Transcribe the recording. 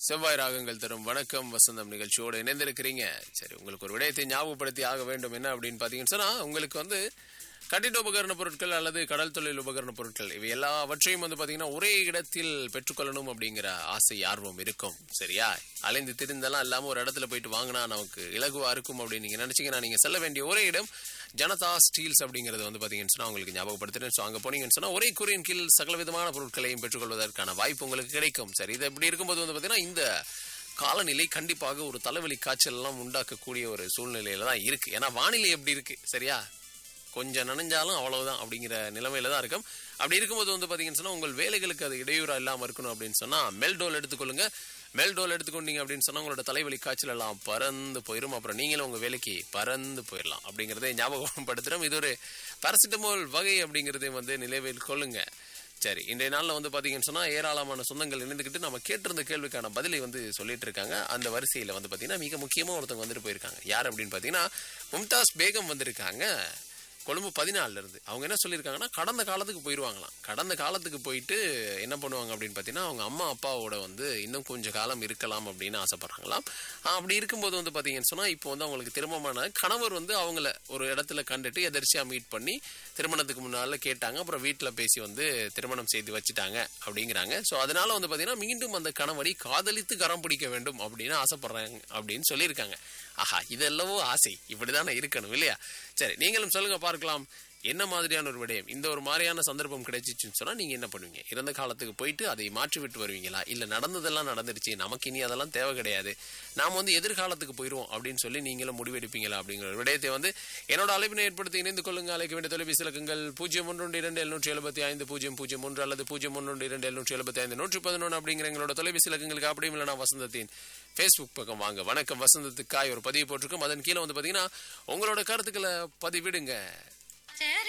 செவ்வாய் ராகங்கள் தரும் வணக்கம் வசந்தம் நிகழ்ச்சியோடு இணைந்திருக்கிறீங்க சரி உங்களுக்கு ஒரு விடயத்தை ஞாபகப்படுத்தி ஆக வேண்டும் என்ன அப்படின்னு பாத்தீங்கன்னு சொன்னா உங்களுக்கு வந்து கட்டிட உபகரண பொருட்கள் அல்லது கடல் தொழில் உபகரண பொருட்கள் இவை எல்லாவற்றையும் வந்து பாத்தீங்கன்னா ஒரே இடத்தில் பெற்றுக்கொள்ளணும் அப்படிங்கிற ஆசை ஆர்வம் இருக்கும் சரியா அலைந்து திரிந்தெல்லாம் இல்லாம ஒரு இடத்துல போயிட்டு வாங்கினா நமக்கு இலகுவா இருக்கும் அப்படின்னு நீங்க நினைச்சீங்கன்னா நீங்க செல்ல வேண்டிய ஒரே இடம் ஜனதா ஸ்டீல்ஸ் அப்படிங்கறது வந்து பாத்தீங்கன்னு சொன்னா உங்களுக்கு ஞாபகப்படுத்துறேன் ஸோ அங்க போனீங்கன்னு சொன்னா ஒரே குறியின் கீழ் சகல விதமான பொருட்களையும் பெற்றுக்கொள்வதற்கான வாய்ப்பு உங்களுக்கு கிடைக்கும் சரி இது இப்படி இருக்கும்போது வந்து பாத்தீங்கன்னா இந்த காலநிலை கண்டிப்பாக ஒரு தலைவலி காய்ச்சல் எல்லாம் உண்டாக்கக்கூடிய ஒரு சூழ்நிலையில தான் இருக்கு ஏன்னா வானிலை எப்படி இருக்கு சரியா கொஞ்சம் நனைஞ்சாலும் அவ்வளவுதான் அப்படிங்கிற நிலைமையில தான் இருக்கும் அப்படி இருக்கும்போது வந்து பாத்தீங்கன்னு சொன்னா உங்கள் வேலைகளுக்கு அது இடையூறா இல்லாம இருக்கணும் அப்படின்னு சொன்னா மெல்டோல் எடுத்துக்கொள்ளுங்க மெல்டோல் எடுத்துக்கொண்டீங்க அப்படின்னு சொன்னா உங்களோட தலைவலி காய்ச்சல் எல்லாம் பறந்து போயிடும் அப்புறம் நீங்களும் உங்க வேலைக்கு பறந்து போயிடலாம் அப்படிங்கறதை ஞாபகப்படுத்துறோம் இது ஒரு பாராசிட்டமால் வகை அப்படிங்கறதை வந்து நினைவில் கொள்ளுங்க சரி இன்றைய நாள்ல வந்து பாத்தீங்கன்னு சொன்னா ஏராளமான சொந்தங்கள் இணைந்துக்கிட்டு நம்ம கேட்டிருந்த கேள்விக்கான பதிலை வந்து சொல்லிட்டு இருக்காங்க அந்த வரிசையில வந்து பாத்தீங்கன்னா மிக முக்கியமா ஒருத்தவங்க வந்துட்டு போயிருக்காங்க யார் அப்படின்னு பாத்தீங்கன்னா மும்தாஸ் பேகம் வந்திருக்காங்க கொழும்பு பதினாலுல இருந்து அவங்க என்ன சொல்லியிருக்காங்கன்னா கடந்த காலத்துக்கு போயிடுவாங்களாம் கடந்த காலத்துக்கு போயிட்டு என்ன பண்ணுவாங்க அப்படின்னு பார்த்தீங்கன்னா அவங்க அம்மா அப்பாவோட வந்து இன்னும் கொஞ்சம் காலம் இருக்கலாம் அப்படின்னு ஆசைப்படுறாங்களாம் ஆஹ் அப்படி இருக்கும்போது வந்து பார்த்தீங்கன்னு சொன்னால் இப்போ வந்து அவங்களுக்கு திருமணமான கணவர் வந்து அவங்கள ஒரு இடத்துல கண்டுட்டு எதர்ச்சியாக மீட் பண்ணி திருமணத்துக்கு முன்னால் கேட்டாங்க அப்புறம் வீட்டில் பேசி வந்து திருமணம் செய்து வச்சுட்டாங்க அப்படிங்கிறாங்க ஸோ அதனால வந்து பார்த்தீங்கன்னா மீண்டும் அந்த கணவரை காதலித்து கரம் பிடிக்க வேண்டும் அப்படின்னு ஆசைப்படுறாங்க அப்படின்னு சொல்லியிருக்காங்க ஆஹா இதெல்லவோ ஆசை இப்படிதானே இருக்கணும் இல்லையா சரி நீங்களும் சொல்லுங்க பார்க்கலாம் என்ன மாதிரியான ஒரு விடயம் இந்த ஒரு மாதிரியான சந்தர்ப்பம் கிடைச்சிச்சுன்னு சொன்னா நீங்க என்ன பண்ணுவீங்க இறந்த காலத்துக்கு போயிட்டு அதை மாற்றி விட்டு வருவீங்களா இல்ல நடந்ததெல்லாம் நடந்துருச்சு நமக்கு இனி அதெல்லாம் தேவை கிடையாது நாம வந்து எதிர்காலத்துக்கு போயிடுவோம் அப்படின்னு சொல்லி நீங்களும் முடிவெடுப்பீங்களா அப்படிங்கிற ஒரு விடயத்தை வந்து என்னோட அழைப்பினை ஏற்படுத்தி இணைந்து கொள்ளுங்க அழைக்க வேண்டிய தொலைபேசி இலக்கங்கள் பூஜ்ஜியம் ஒன்று இரண்டு எழுநூற்றி எழுபத்தி ஐந்து பூஜ்ஜியம் பூஜ்ஜியம் ஒன்று அல்லது பூஜ்ஜியம் ஒன்று இரண்டு எழுநூற்றி எழுபத்தி ஐந்து நூற்றி பதினொன்று அப்படிங்கிற எங்களோட தொலைபேசி இலக்கங்களுக்கு அப்படியும் இல்லைனா வசந்தத்தின் ஃபேஸ்புக் பக்கம் வாங்க வணக்கம் வசந்தத்துக்காய் ஒரு பதிவு போட்டிருக்கோம் அதன் கீழே வந்து பாத்தீங்கன்னா உங்களோட கருத்துக்களை பதிவிடுங்க